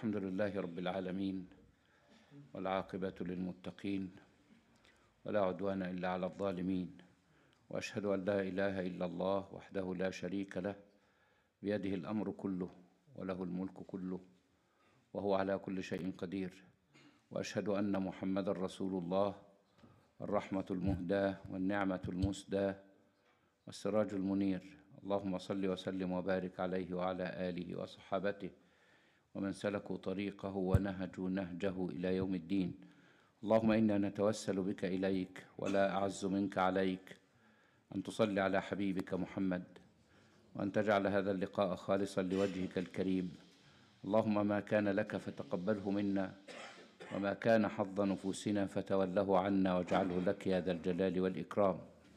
الحمد لله رب العالمين والعاقبة للمتقين ولا عدوان إلا على الظالمين وأشهد أن لا إله إلا الله وحده لا شريك له بيده الأمر كله وله الملك كله وهو على كل شيء قدير وأشهد أن محمد رسول الله الرحمة المهداة والنعمة المسداة والسراج المنير اللهم صل وسلم وبارك عليه وعلى آله وصحابته ومن سلكوا طريقه ونهجوا نهجه إلى يوم الدين اللهم إنا نتوسل بك إليك ولا أعز منك عليك أن تصلي على حبيبك محمد وأن تجعل هذا اللقاء خالصا لوجهك الكريم اللهم ما كان لك فتقبله منا وما كان حظ نفوسنا فتوله عنا واجعله لك يا ذا الجلال والإكرام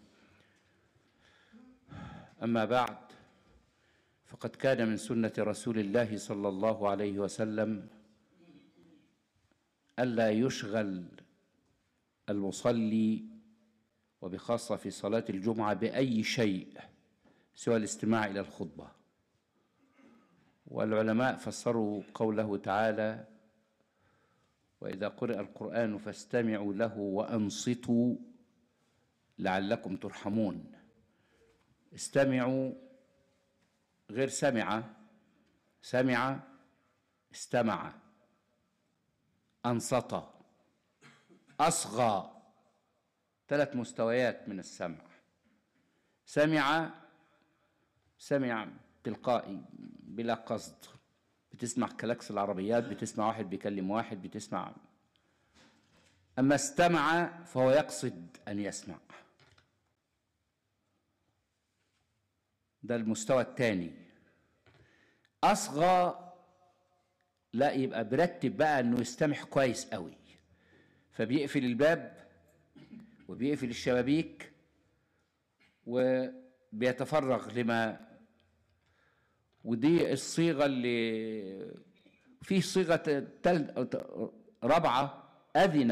أما بعد فقد كان من سنة رسول الله صلى الله عليه وسلم ألا يشغل المصلي وبخاصة في صلاة الجمعة بأي شيء سوى الاستماع إلى الخطبة والعلماء فسروا قوله تعالى وإذا قرئ القرآن فاستمعوا له وأنصتوا لعلكم ترحمون استمعوا غير سمع سمع استمع أنصت أصغى ثلاث مستويات من السمع سمع سمع تلقائي بلا قصد بتسمع كلاكس العربيات بتسمع واحد بيكلم واحد بتسمع أما استمع فهو يقصد أن يسمع ده المستوى الثاني أصغى لا يبقى برتب بقى انه يستمع كويس قوي فبيقفل الباب وبيقفل الشبابيك وبيتفرغ لما ودي الصيغه اللي في صيغه تل... رابعه اذن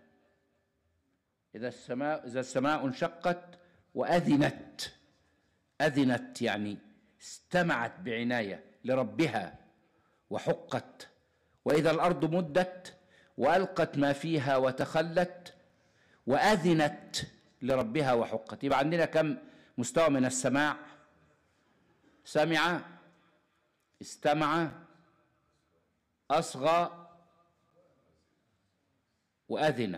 اذا السماء اذا السماء انشقت واذنت اذنت يعني استمعت بعنايه لربها وحقت واذا الارض مدت والقت ما فيها وتخلت واذنت لربها وحقت يبقى عندنا كم مستوى من السماع سمع استمع اصغى واذن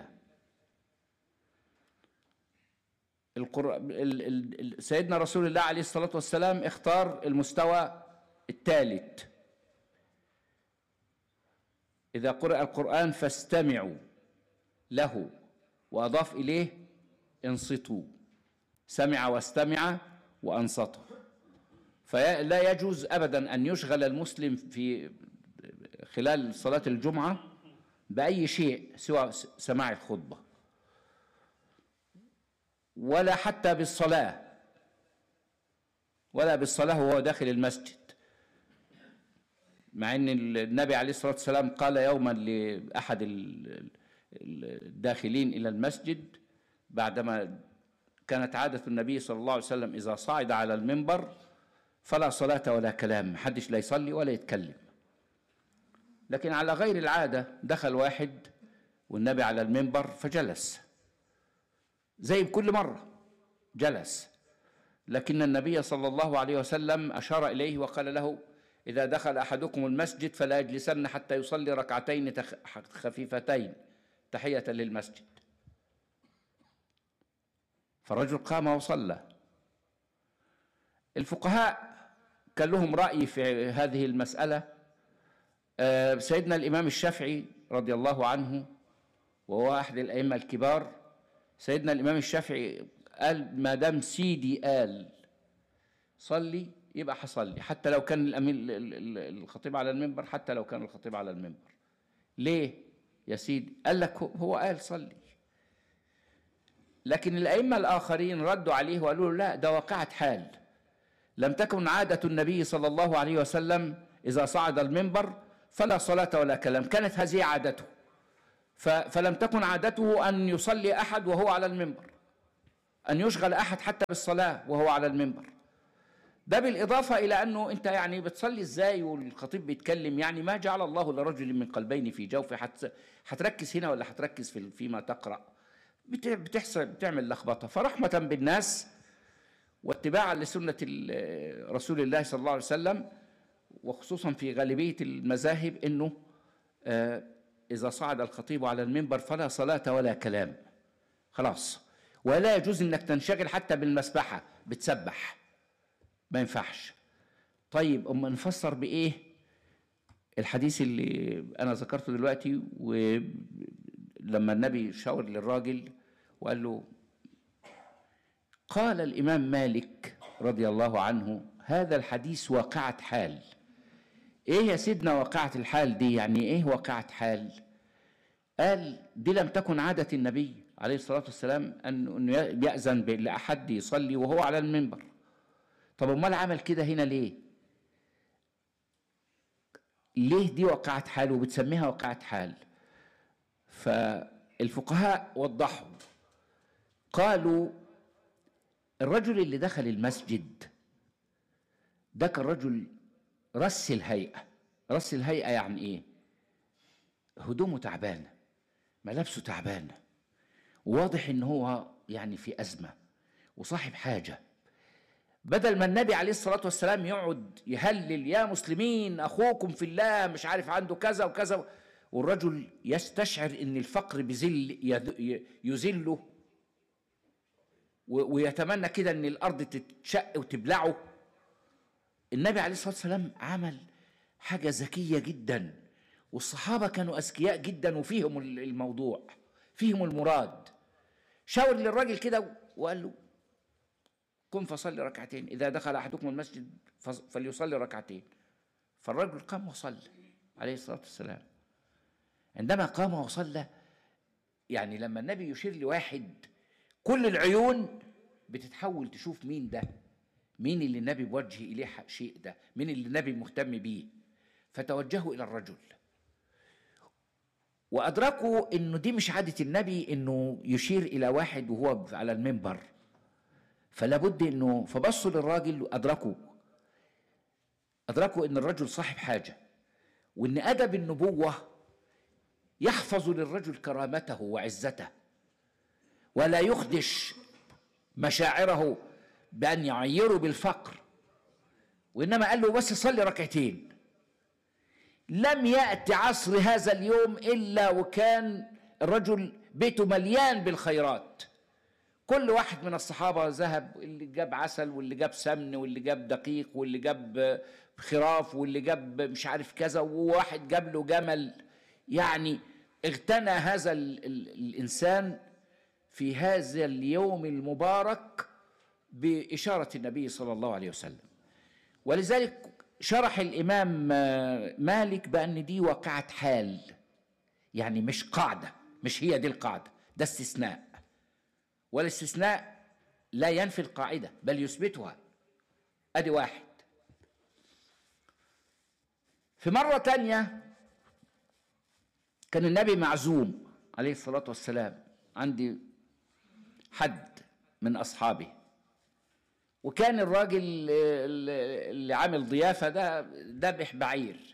سيدنا رسول الله عليه الصلاه والسلام اختار المستوى الثالث إذا قرأ القرآن فاستمعوا له وأضاف إليه انصتوا سمع واستمع وأنصتوا فلا يجوز أبدا أن يشغل المسلم في خلال صلاة الجمعة بأي شيء سوى سماع الخطبة ولا حتى بالصلاة ولا بالصلاة وهو داخل المسجد مع ان النبي عليه الصلاه والسلام قال يوما لاحد الداخلين الى المسجد بعدما كانت عاده النبي صلى الله عليه وسلم اذا صعد على المنبر فلا صلاه ولا كلام محدش لا يصلي ولا يتكلم لكن على غير العاده دخل واحد والنبي على المنبر فجلس زي بكل مره جلس لكن النبي صلى الله عليه وسلم اشار اليه وقال له إذا دخل أحدكم المسجد فلا يجلسن حتى يصلي ركعتين خفيفتين تحية للمسجد فالرجل قام وصلى الفقهاء كان لهم رأي في هذه المسألة سيدنا الإمام الشافعي رضي الله عنه وهو أحد الأئمة الكبار سيدنا الإمام الشافعي قال ما دام سيدي قال صلي يبقى حصلي حتى لو كان الامين الخطيب على المنبر حتى لو كان الخطيب على المنبر ليه يا سيدي قال لك هو قال صلي لكن الائمه الاخرين ردوا عليه وقالوا له لا ده واقعه حال لم تكن عاده النبي صلى الله عليه وسلم اذا صعد المنبر فلا صلاه ولا كلام كانت هذه عادته فلم تكن عادته ان يصلي احد وهو على المنبر ان يشغل احد حتى بالصلاه وهو على المنبر ده بالإضافة إلى أنه أنت يعني بتصلي إزاي والخطيب بيتكلم يعني ما جعل الله لرجل من قلبين في جوفه حت هتركز هنا ولا هتركز في فيما تقرأ بت- بتحصل بتعمل لخبطة فرحمة بالناس واتباعا لسنة ال- رسول الله صلى الله عليه وسلم وخصوصا في غالبية المذاهب أنه آه، إذا صعد الخطيب على المنبر فلا صلاة ولا كلام خلاص ولا يجوز أنك تنشغل حتى بالمسبحة بتسبح ما ينفعش طيب أما نفسر بإيه الحديث اللي أنا ذكرته دلوقتي ولما النبي شاور للراجل وقال له قال الإمام مالك رضي الله عنه هذا الحديث واقعة حال إيه يا سيدنا واقعة الحال دي يعني إيه واقعة حال قال دي لم تكن عادة النبي عليه الصلاة والسلام أن أنه يأذن ب- لأحد يصلي وهو على المنبر طب امال عمل كده هنا ليه ليه دي وقعت حال وبتسميها وقعت حال فالفقهاء وضحوا قالوا الرجل اللي دخل المسجد ده كان رجل رس الهيئة رس الهيئة يعني ايه هدومه تعبانة ملابسه تعبانة وواضح ان هو يعني في أزمة وصاحب حاجة بدل ما النبي عليه الصلاة والسلام يقعد يهلل يا مسلمين أخوكم في الله مش عارف عنده كذا وكذا والرجل يستشعر ان الفقر بذل يذ- يذله و- ويتمنى كده ان الارض تتشق وتبلعه النبي عليه الصلاه والسلام عمل حاجه ذكيه جدا والصحابه كانوا اذكياء جدا وفيهم ال- الموضوع فيهم المراد شاور للراجل كده وقال له قم فصلي ركعتين اذا دخل احدكم المسجد فص- فليصلي ركعتين فالرجل قام وصلى عليه الصلاه والسلام عندما قام وصلى يعني لما النبي يشير لواحد كل العيون بتتحول تشوف مين ده مين اللي النبي بوجه إليه ح- شيء ده مين اللي النبي مهتم بيه فتوجهوا إلى الرجل وأدركوا إنه دي مش عادة النبي إنه يشير إلى واحد وهو على المنبر فلا بد إنه فبصوا للراجل وأدركوا أدركوا إن الرجل صاحب حاجة وإن أدب النبوة يحفظ للرجل كرامته وعزته ولا يخدش مشاعره بأن يعيره بالفقر وإنما قال له بس صلي ركعتين لم يأتي عصر هذا اليوم إلا وكان الرجل بيته مليان بالخيرات كل واحد من الصحابة ذهب اللي جاب عسل واللي جاب سمن واللي جاب دقيق واللي جاب خراف واللي جاب مش عارف كذا وواحد جاب له جمل يعني اغتنى هذا ال ال الإنسان في هذا اليوم المبارك بإشارة النبي صلى الله عليه وسلم ولذلك شرح الإمام آه، مالك بأن دي واقعة حال يعني مش قاعدة مش هي دي القاعدة ده استثناء والاستثناء لا ينفي القاعدة بل يثبتها أدي واحد في مرة تانية كان النبي معزوم عليه الصلاة والسلام عندي حد من أصحابه وكان الراجل اللي اللي عامل ضيافة ده ذبح بعير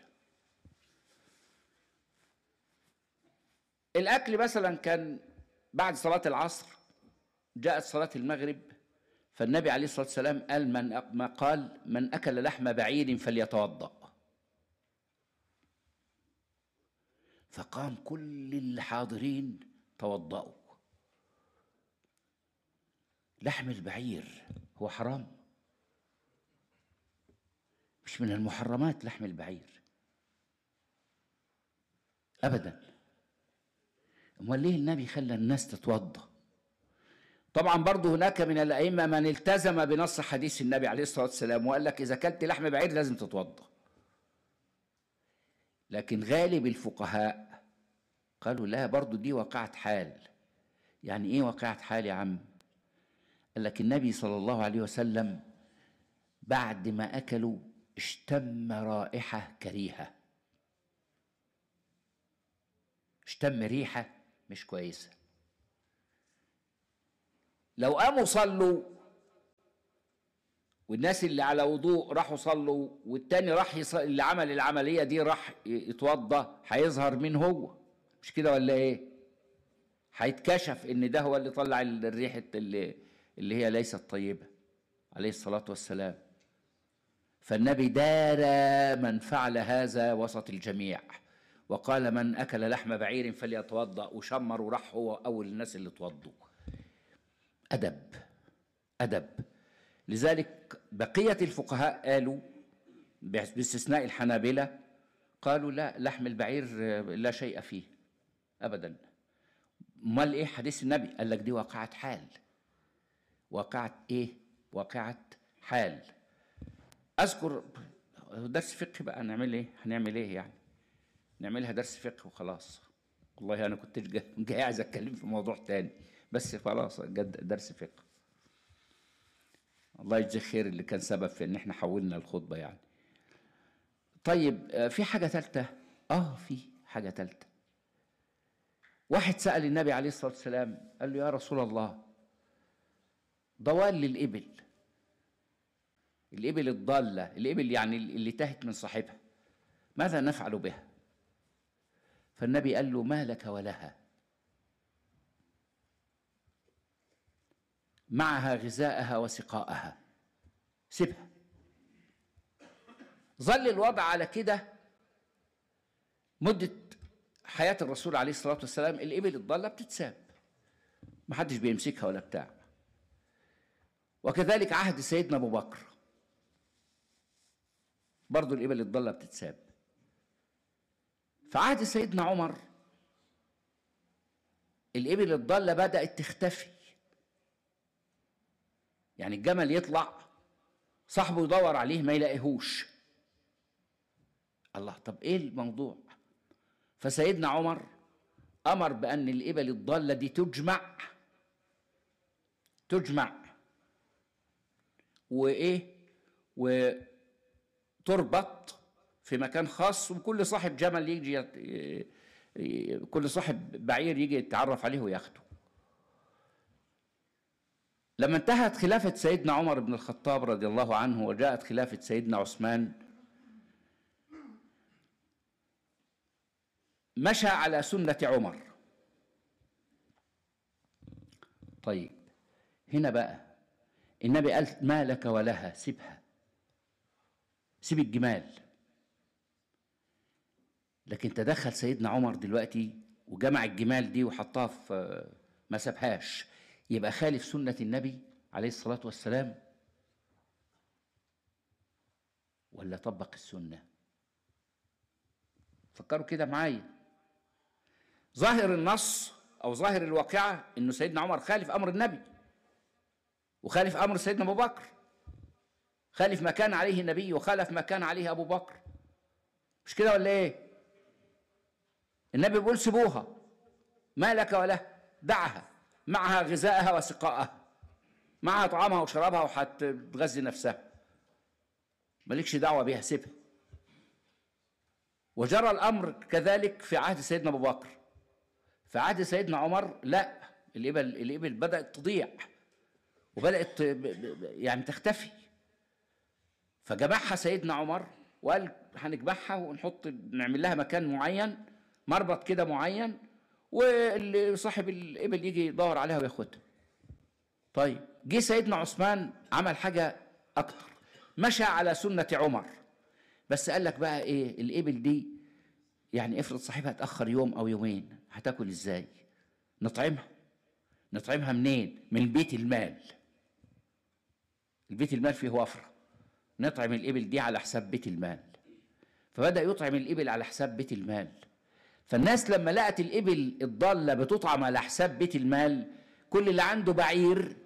الأكل مثلا كان بعد صلاة العصر جاءت صلاة المغرب فالنبي عليه الصلاة والسلام قال من ما قال من أكل لحم بعير فليتوضأ فقام كل الحاضرين توضأوا لحم البعير هو حرام مش من المحرمات لحم البعير ابدا امال ليه النبي خلى الناس تتوضا طبعا برضه هناك من الائمه من التزم بنص حديث النبي عليه الصلاه والسلام وقال لك اذا اكلت لحم بعير لازم تتوضا لكن غالب الفقهاء قالوا لا برضه دي واقعة حال يعني ايه واقعة حال يا عم قال لك النبي صلى الله عليه وسلم بعد ما اكلوا اشتم رائحة كريهة اشتم ريحة مش كويسة لو قاموا صلوا والناس اللي على وضوء راحوا صلوا والتاني راح يص... اللي عمل العمليه دي راح ي- يتوضا هيظهر مين هو مش كده ولا ايه هيتكشف ان ده هو اللي طلع ال- الريحه اللي اللي هي ليست طيبه عليه الصلاه والسلام فالنبي دار من فعل هذا وسط الجميع وقال من اكل لحم بعير فليتوضا وشمر وراح هو اول الناس اللي توضوا ادب ادب لذلك بقيه الفقهاء قالوا باستثناء الحنابله قالوا لا لحم البعير آه، لا شيء فيه ابدا امال ايه حديث النبي قال لك دي واقعه حال واقعه ايه واقعه حال اذكر درس فقه بقى نعمل ايه هنعمل ايه يعني نعملها درس فقه وخلاص والله انا كنت جا- جاي عايز اتكلم في موضوع تاني بس خلاص جد درس فقه الله يجزيه خير اللي كان سبب في ان احنا حولنا الخطبه يعني طيب آه، في حاجه ثالثه اه في حاجه ثالثه واحد سال النبي عليه الصلاه والسلام قال له يا رسول الله ضوال للابل الإبل الضالة الإبل يعني اللي تهت من صاحبها ماذا نفعل بها فالنبي قال له ما لك ولها معها غذاءها وسقاءها سيبها ظل الوضع على كده مدة حياة الرسول عليه الصلاة والسلام الإبل الضالة بتتساب محدش بيمسكها ولا بتاع وكذلك عهد سيدنا أبو بكر برضو الإبل الضالة بتتساب في عهد سيدنا عمر الإبل الضالة بدأت تختفي يعني الجمل يطلع صاحبه يدور عليه ما يلاقيهوش الله طب ايه الموضوع فسيدنا عمر امر بان الابل الضاله دي تجمع تجمع وايه وتربط في مكان خاص وكل صاحب جمل يجي يت- ي- ي- كل صاحب بعير يجي يتعرف عليه وياخده لما انتهت خلافة سيدنا عمر بن الخطاب رضي الله عنه وجاءت خلافة سيدنا عثمان مشى على سنة عمر طيب هنا بقى النبي قال ما لك ولها سيبها سيب الجمال لكن تدخل سيدنا عمر دلوقتي وجمع الجمال دي وحطها في ما سابهاش يبقى خالف سنة النبي عليه الصلاة والسلام ولا طبق السنة فكروا كده معايا ظاهر النص أو ظاهر الواقعة إنه سيدنا عمر خالف أمر النبي وخالف أمر سيدنا أبو بكر خالف ما كان عليه النبي وخالف ما كان عليه أبو بكر مش كده ولا إيه؟ النبي بيقول سيبوها ما لك وله دعها معها غذاءها وسقاءها معها طعامها وشرابها وهتغذي نفسها مالكش دعوه بيها سيبها وجرى الامر كذلك في عهد سيدنا ابو بكر في عهد سيدنا عمر لا الابل الابل بدات تضيع وبدات ب- ب- يعني تختفي فجمعها سيدنا عمر وقال هنجمعها ونحط نعمل لها مكان معين مربط كده معين واللي صاحب الابل يجي يدور عليها وياخدها طيب جه سيدنا عثمان عمل حاجه اكتر مشى على سنه عمر بس قال لك بقى ايه الابل دي يعني افرض صاحبها اتاخر يوم او يومين هتاكل ازاي نطعمها نطعمها منين من بيت المال البيت المال فيه وفره نطعم الابل دي على حساب بيت المال فبدا يطعم الابل على حساب بيت المال فالناس لما لقت الإبل الضالة بتطعم على حساب بيت المال كل اللي عنده بعير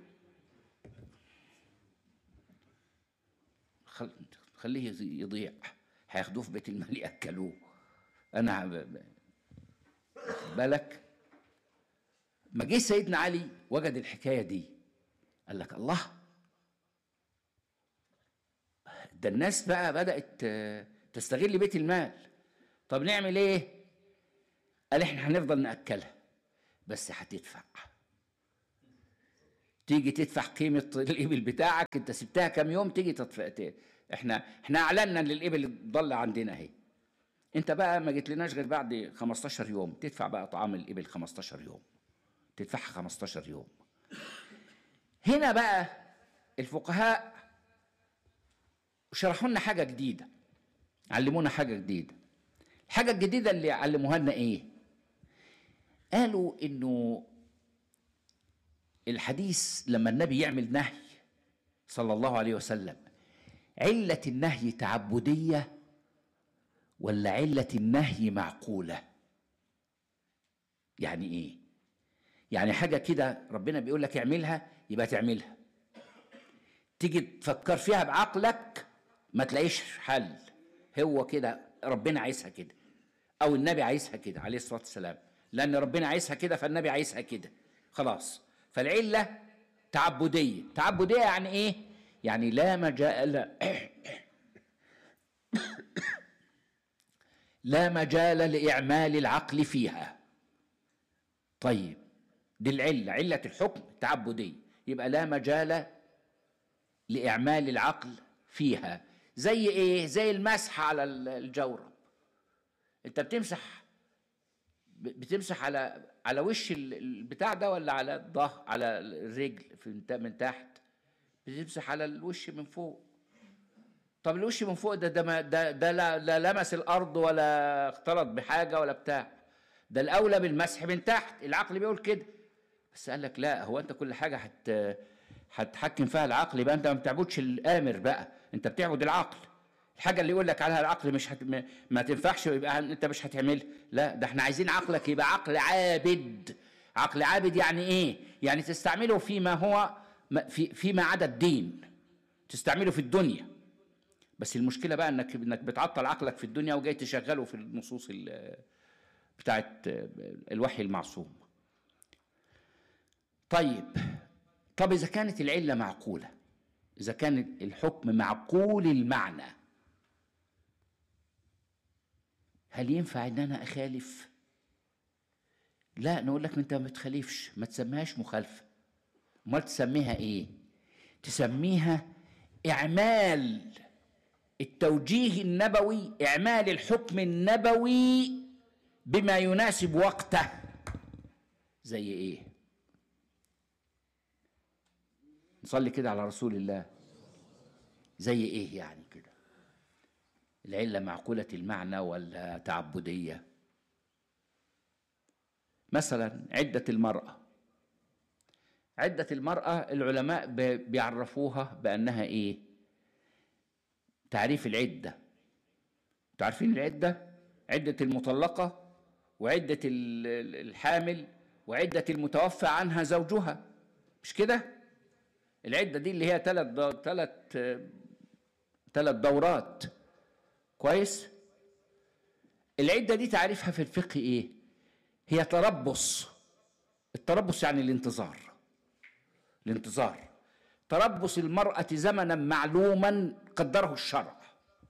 خل... خليه يضي- يضيع هياخدوه في بيت المال يأكلوه أنا ب- ب- واخد بالك ما جه سيدنا علي وجد الحكاية دي قال لك الله ده الناس بقى بدأت آه، تستغل بيت المال طب نعمل ايه قال احنا هنفضل ناكلها بس هتدفع تيجي تدفع قيمه الابل بتاعك انت سبتها كام يوم تيجي تدفع ت- احنا احنا اعلنا ان الابل ضل عندنا اهي انت بقى ما جيتلناش غير بعد 15 يوم تدفع بقى طعام الابل 15 يوم تدفعها 15 يوم هنا بقى الفقهاء شرحوا لنا حاجه جديده علمونا حاجه جديده الحاجه الجديده اللي علموها لنا ايه قالوا انه الحديث لما النبي يعمل نهي صلى الله عليه وسلم علة النهي تعبدية ولا علة النهي معقولة يعني ايه يعني حاجة كده ربنا بيقول لك اعملها يبقى تعملها تيجي تفكر فيها بعقلك ما تلاقيش حل هو كده ربنا عايزها كده او النبي عايزها كده عليه الصلاه والسلام لان ربنا عايزها كده فالنبي عايزها كده خلاص فالعله تعبديه تعبديه يعني ايه يعني لا مجال لا مجال لاعمال العقل فيها طيب دي العله عله الحكم تعبديه يبقى لا مجال لاعمال العقل فيها زي ايه زي المسح على الجورب انت بتمسح بتمسح على على وش البتاع ده ولا على الظهر على الرجل في من تحت بتمسح على الوش من فوق طب الوش من فوق ده ده ما ده, ده لا, لا لمس الارض ولا اختلط بحاجه ولا بتاع ده الاولى بالمسح من تحت العقل بيقول كده بس قال لك لا هو انت كل حاجه هت هتحكم فيها العقل يبقى انت ما بتعبدش الامر بقى انت بتعبد العقل الحاجه اللي يقول لك عليها العقل مش هت... ما تنفعش يبقى انت مش هتعملها لا ده احنا عايزين عقلك يبقى عقل عابد عقل عابد يعني ايه يعني تستعمله فيما هو في فيما عدا الدين تستعمله في الدنيا بس المشكله بقى انك انك بتعطل عقلك في الدنيا وجاي تشغله في النصوص بتاعت الوحي المعصوم طيب طب اذا كانت العله معقوله اذا كان الحكم معقول المعنى هل ينفع ان انا اخالف لا نقول لك انت ما تخالفش ما تسميهاش مخالفه امال تسميها ايه تسميها اعمال التوجيه النبوي اعمال الحكم النبوي بما يناسب وقته زي ايه نصلي كده على رسول الله زي ايه يعني كده العلة معقولة المعنى ولا تعبدية مثلا عدة المرأة عدة المرأة العلماء بيعرفوها بأنها إيه تعريف العدة تعرفين العدة عدة المطلقة وعدة الحامل وعدة المتوفى عنها زوجها مش كده العدة دي اللي هي ثلاث ثلاث ثلاث دورات كويس العدة دي تعريفها في الفقه ايه هي تربص التربص يعني الانتظار الانتظار تربص المرأة زمنا معلوما قدره الشرع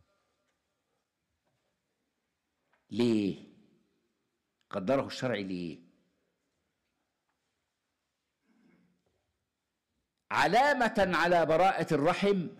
ليه قدره الشرع ليه علامة على براءة الرحم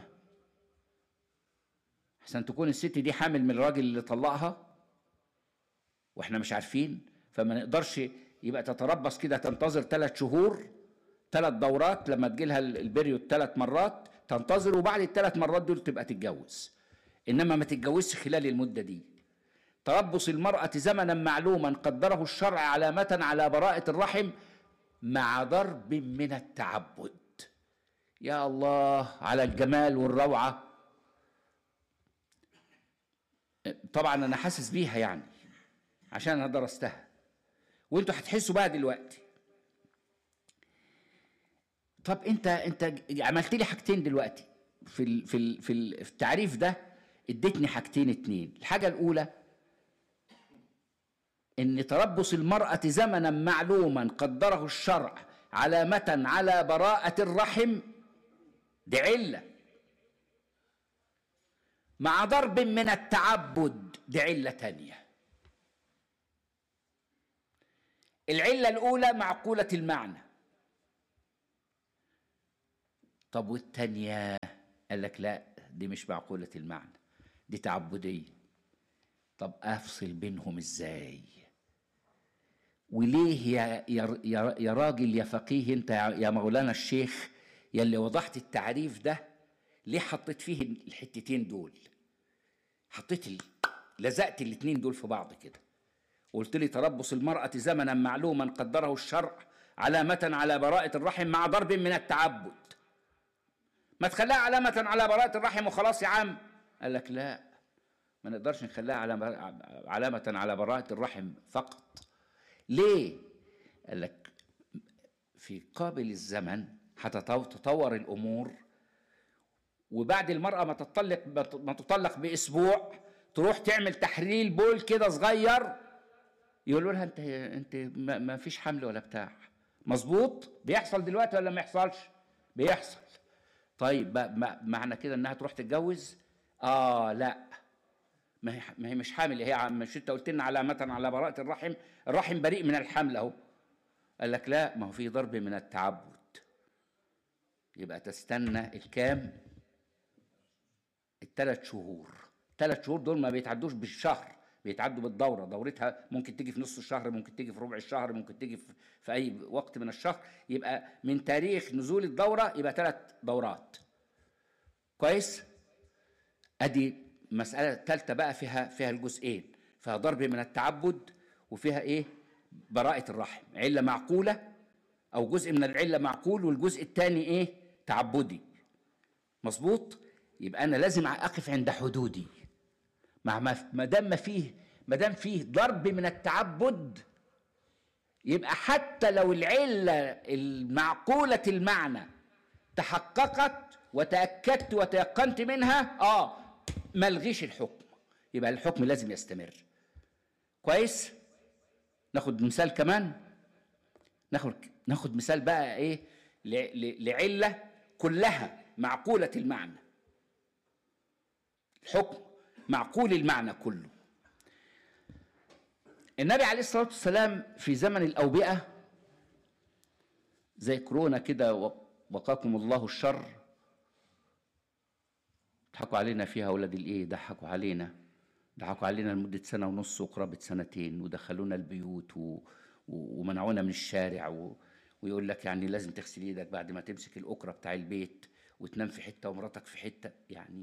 عشان تكون الست دي حامل من الراجل اللي طلقها واحنا مش عارفين فما نقدرش يبقى تتربص كده تنتظر ثلاث شهور ثلاث دورات لما تجيلها البريود ثلاث مرات تنتظر وبعد الثلاث مرات دول تبقى تتجوز انما ما تتجوزش خلال المده دي تربص المرأة زمنا معلوما قدره الشرع علامة على براءة الرحم مع ضرب من التعبد يا الله على الجمال والروعة طبعا أنا حاسس بيها يعني عشان أنا درستها وانتوا هتحسوا بقى دلوقتي طب انت انت عملت لي حاجتين دلوقتي في ال في ال في التعريف ده اديتني حاجتين اتنين الحاجه الاولى ان تربص المراه زمنا معلوما قدره الشرع علامه على براءه الرحم دي عله مع ضرب من التعبد دي عله تانيه العله الاولى معقوله المعنى طب والتانية قال لك لا دي مش معقولة المعنى دي تعبدية طب افصل بينهم ازاي وليه يا يا يا, يا راجل يا فقيه انت يا يا مولانا الشيخ يا اللي وضحت التعريف ده ليه حطيت فيه الحتتين دول حطيت ال... لزقت الاتنين دول في بعض كده قلت لي تربص المرأة زمنا معلوما قدره الشرع علامة على براءة الرحم مع ضرب من التعبد ما تخليها علامة على براءة الرحم وخلاص يا عم قال لك لا ما نقدرش نخليها علامة علامة على براءة الرحم فقط ليه؟ قال لك في قابل الزمن هتتطور الأمور وبعد المرأة ما تطلق ما تطلق بأسبوع تروح تعمل تحليل بول كده صغير يقولوا لها انت انت ما, ما فيش حمل ولا بتاع مظبوط بيحصل دلوقتي ولا ما يحصلش بيحصل طيب ما معنى كده انها تروح تتجوز اه لا ما هي ما هي مش حامل هي مش انت قلت لنا علامة على براءة الرحم الرحم بريء من الحمل اهو قال لك لا ما هو في ضرب من التعبد يبقى تستنى الكام الثلاث شهور ثلاث شهور دول ما بيتعدوش بالشهر بيتعدوا بالدوره دورتها ممكن تيجي في نص الشهر ممكن تيجي في ربع الشهر ممكن تيجي في, في اي وقت من الشهر يبقى من تاريخ نزول الدوره يبقى ثلاث دورات كويس ادي مساله ثالثه بقى فيها فيها الجزئين فيها ضرب من التعبد وفيها ايه براءه الرحم عله معقوله او جزء من العله معقول والجزء الثاني ايه تعبدي مظبوط يبقى انا لازم اقف عند حدودي مع ما دام ما فيه ما دام فيه ضرب من التعبد يبقى حتى لو العله المعقوله المعنى تحققت وتاكدت وتيقنت منها اه ما الغيش الحكم يبقى الحكم لازم يستمر كويس ناخد مثال كمان ناخد ناخد مثال بقى ايه لعله كلها معقوله المعنى الحكم معقول المعنى كله النبي عليه الصلاة والسلام في زمن الأوبئة زي كورونا كده وقاكم الله الشر ضحكوا علينا فيها أولاد الإيه ضحكوا علينا ضحكوا علينا لمدة سنة ونص وقرابة سنتين ودخلونا البيوت و... ومنعونا من الشارع و... ويقول لك يعني لازم تغسل ايدك بعد ما تمسك الأكرة بتاع البيت وتنام في حتة ومراتك في حتة يعني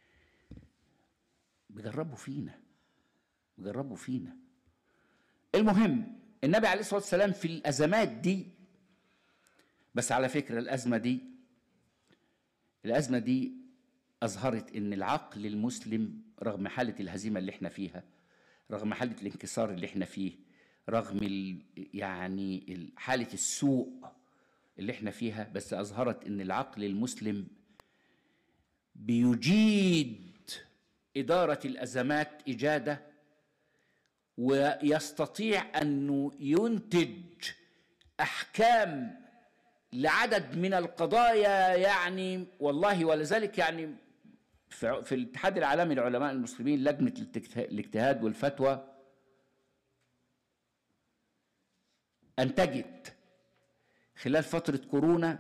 بيجربوا فينا بيجربوا فينا المهم النبي عليه الصلاه والسلام في الازمات دي بس على فكره الازمه دي الازمه دي اظهرت ان العقل المسلم رغم حاله الهزيمه اللي احنا فيها رغم حاله الانكسار اللي احنا فيه رغم ال يعني حاله السوء اللي احنا فيها بس اظهرت ان العقل المسلم بيجيد إدارة الأزمات إجادة ويستطيع أنه ينتج أحكام لعدد من القضايا يعني والله ولذلك يعني في الاتحاد العالمي للعلماء المسلمين لجنة الاجتهاد والفتوى أنتجت خلال فترة كورونا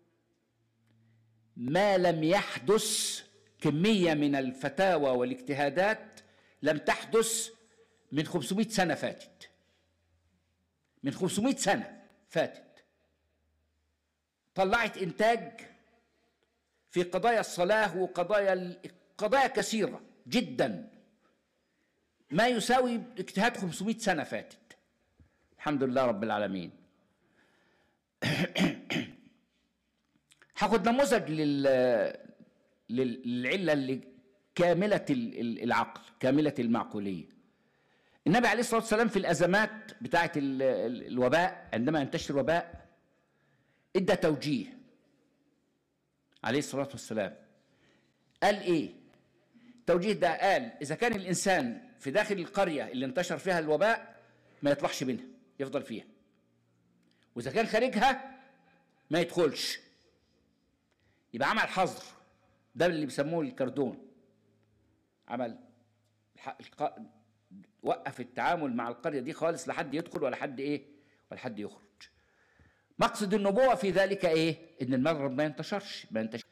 ما لم يحدث كمية من الفتاوى والاجتهادات لم تحدث من 500 سنة فاتت من 500 سنة فاتت طلعت إنتاج في قضايا الصلاة وقضايا قضايا كثيرة جدا ما يساوي اجتهاد 500 سنة فاتت الحمد لله رب العالمين هاخد نموذج لل للعله اللي كامله العقل كامله المعقوليه النبي عليه الصلاه والسلام في الازمات بتاعه الوباء عندما ينتشر الوباء ادى توجيه عليه الصلاه والسلام قال ايه التوجيه ده قال اذا كان الانسان في داخل القريه اللي انتشر فيها الوباء ما يطلعش منها يفضل فيها واذا كان خارجها ما يدخلش يبقى عمل حظر ده اللي بيسموه الكردون عمل الق... وقف التعامل مع القريه دي خالص لحد يدخل ولا حد ايه ولا حد يخرج مقصد النبوه في ذلك ايه ان المرض ما ينتشرش ما ينتشرش